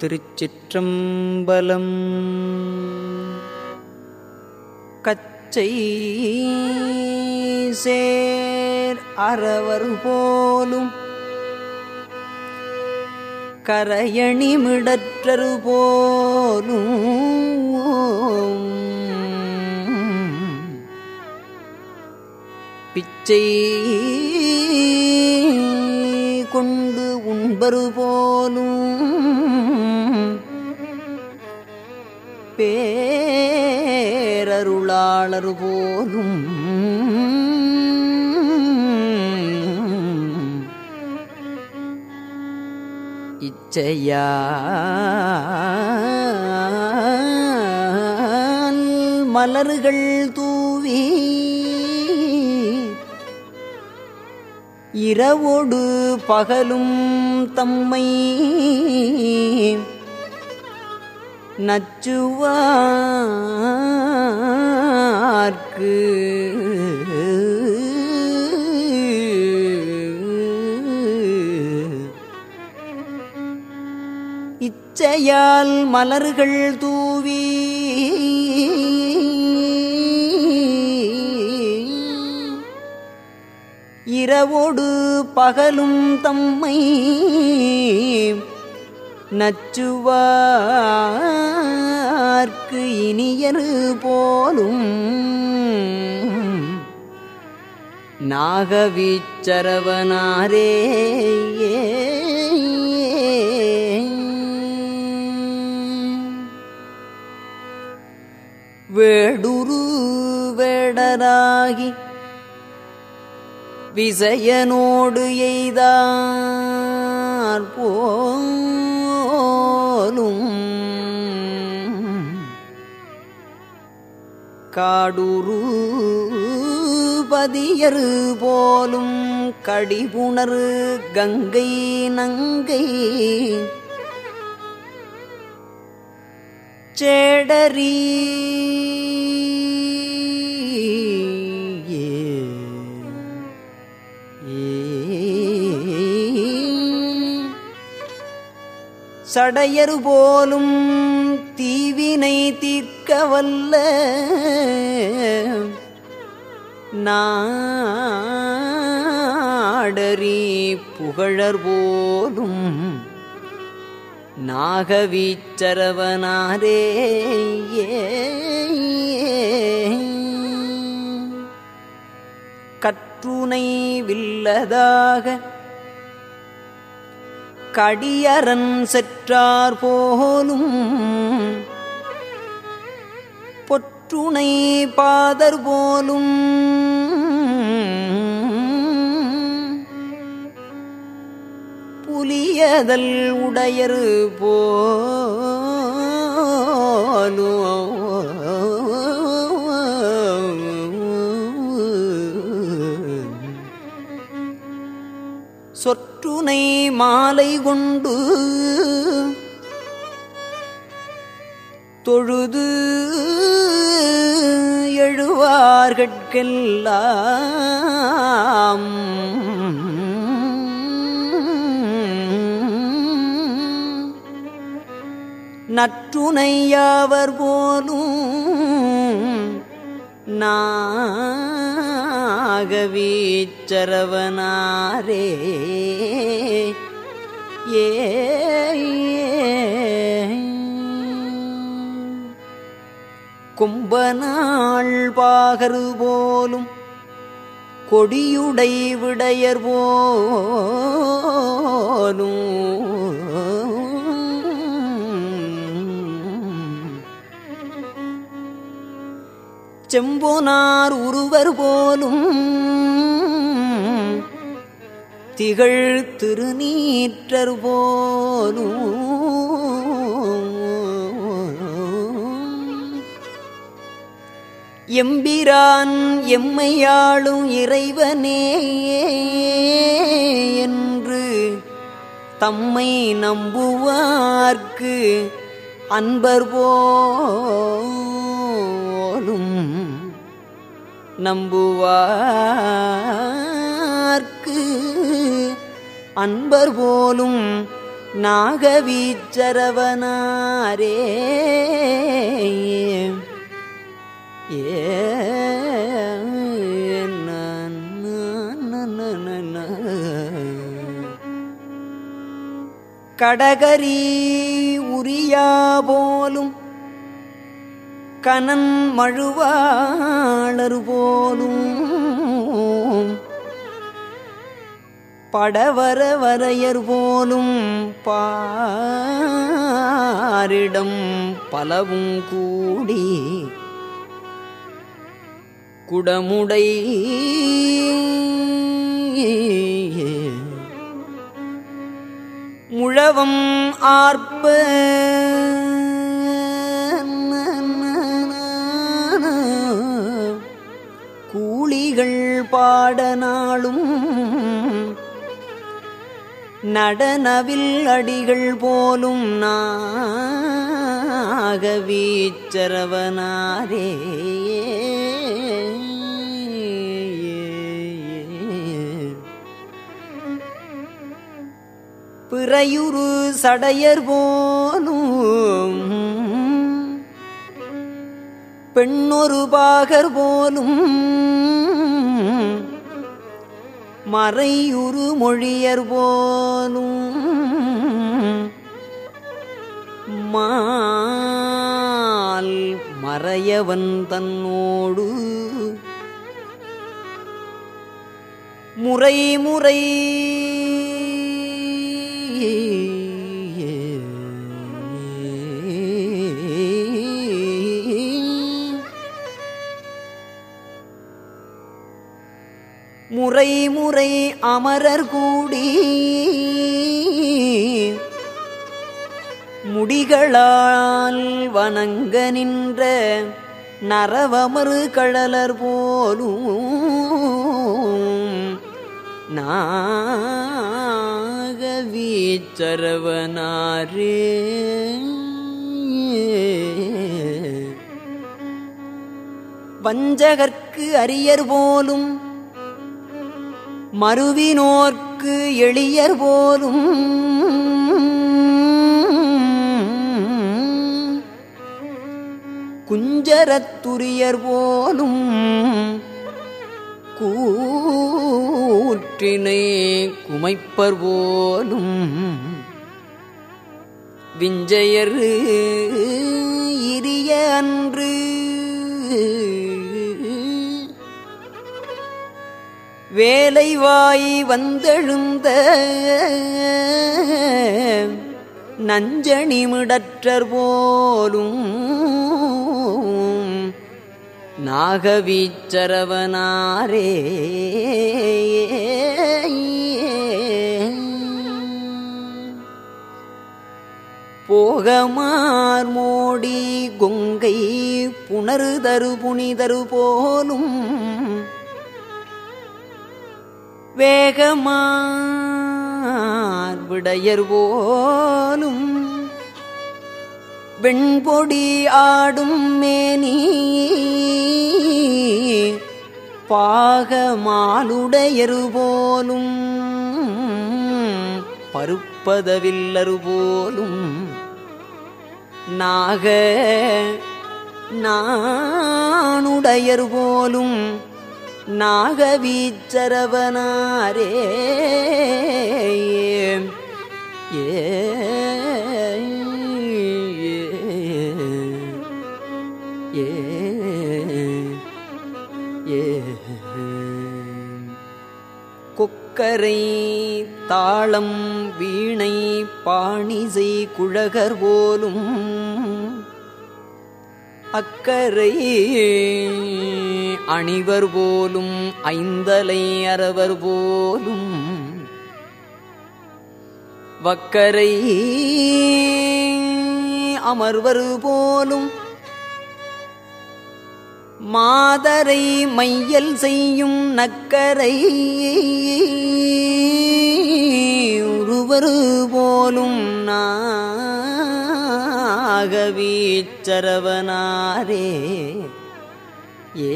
திருச்சிற்றம்பலம் கச்சை சேர் அறவர் போலும் கரையணிமிடற்றரு போலும் பிச்சை கொண்டு உண்பரு போலும் பேரருளாளர் போலும் இச்சையால் மலர்கள் தூவி இரவோடு பகலும் தம்மை நச்சுவார்க்கு இச்சையால் மலர்கள் தூவி இரவோடு பகலும் தம்மை நச்சுவார்க்கு இனியரு போலும் நாகவீச்சரவனாரே வேடுரு வேடராகி விசயனோடு எய்தார் போலும் காடுரு பதியரு போலும் கடிபுணரு கங்கை நங்கை சேடரி சடையரு போலும் தீவினை தீர்க்க வல்ல நாடரி புகழர் போலும் நாகவீச்சரவனாரே கற்றுனை வில்லதாக கடியரன் செற்றார் போலும் பொற்றுணை பாதர் போலும் புலியதல் உடையரு போலும் சொற்றுனை மாலை கொண்டு தொழுது எழுவார்கட்கெல்லாம் நற்றுணையாவர் போலும் நாகவீச்சரவனாரே ஏ கும்பநாள் பாகரு போலும் கொடியுடை விடையர் போலும் செம்போனார் உருவர் போலும் திகழ் திருநீற்றர் போலும் எம்பிரான் எம்மையாளும் இறைவனே என்று தம்மை நம்புவார்க்கு அன்பர் போலும் நம்புவார்க்கு அன்பர் போலும் நாகவீச்சரவனாரே ஏ கடகரி உரியா போலும் கனன் மழுவாளர் போலும் படவர வரையர் போலும் பாரிடம் பலவும் கூடி குடமுடை முழவம் ஆர்ப்ப கூலிகள் பாடனாலும் நடனவில் அடிகள் போலும் நாகவீச்சரவனாரே பிறையுரு சடையர் போலும் பெண்ணொரு பாகர் போலும் மறையுறு மொழியர் போலும் மால் மறையவன் தன்னோடு முறை முறை முறை முறை அமரர் கூடி முடிகளால் வணங்க நின்ற நரவமறு கழலர் போலும் நாகவீச்சரவனாரே வஞ்சகர்க்கு அரியர் போலும் மறுவினோர்க்கு எளியர் போலும் குஞ்சரத்துரியர் போலும் கூற்றினை குமைப்பர் போலும் விஞ்சையர் இரிய அன்று வேலைவாய் வந்தெழுந்த நஞ்சணிமிடற்றர் போலும் நாகவீச்சரவனாரே போகமார் மோடி கொங்கை புணருதரு புனிதரு போலும் வேகமார் விடையர் போலும் வெண்பொடி ஆடும் மேனி பாகமாலுடையரு போலும் பருப்பதவில்லரு போலும் நாக நானுடையர் போலும் நாகவீச்சரவனாரே ஏ ஏ ஏ கொக்கரை தாளம் வீணை பாணிசை குழகர் போலும் அக்கரை அணிவர் போலும் ஐந்தலை அரவர் போலும் வக்கரை அமர்வர் போலும் மாதரை மையல் செய்யும் நக்கரை உருவர் போலும் நாகவீச்சரவனாரே ஏ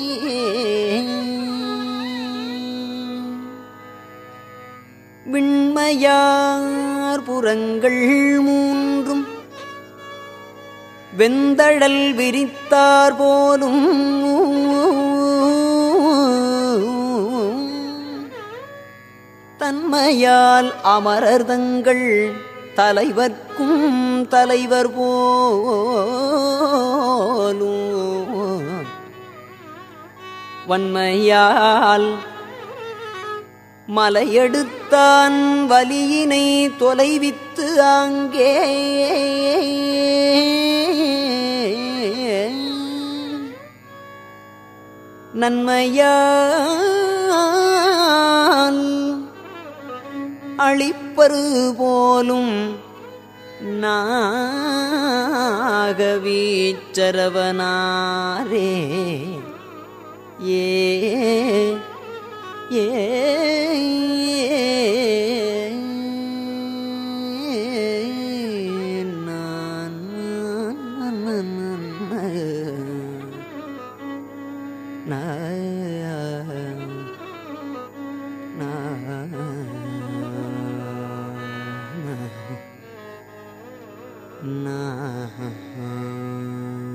விண் வெண்மையார் புறங்கள் மூன்றும் வெந்தழல் விரித்தார் போலும் தன்மையால் அமரர் தங்கள் தலைவர்க்கும் தலைவர் போலும் வன்மையால் மலையெடுத்தான் வலியினை தொலைவித்து அங்கே நன்மையால் அழிப்பரு போலும் நாகவீச்சரவனாரே ஏ ஏ நான் நான்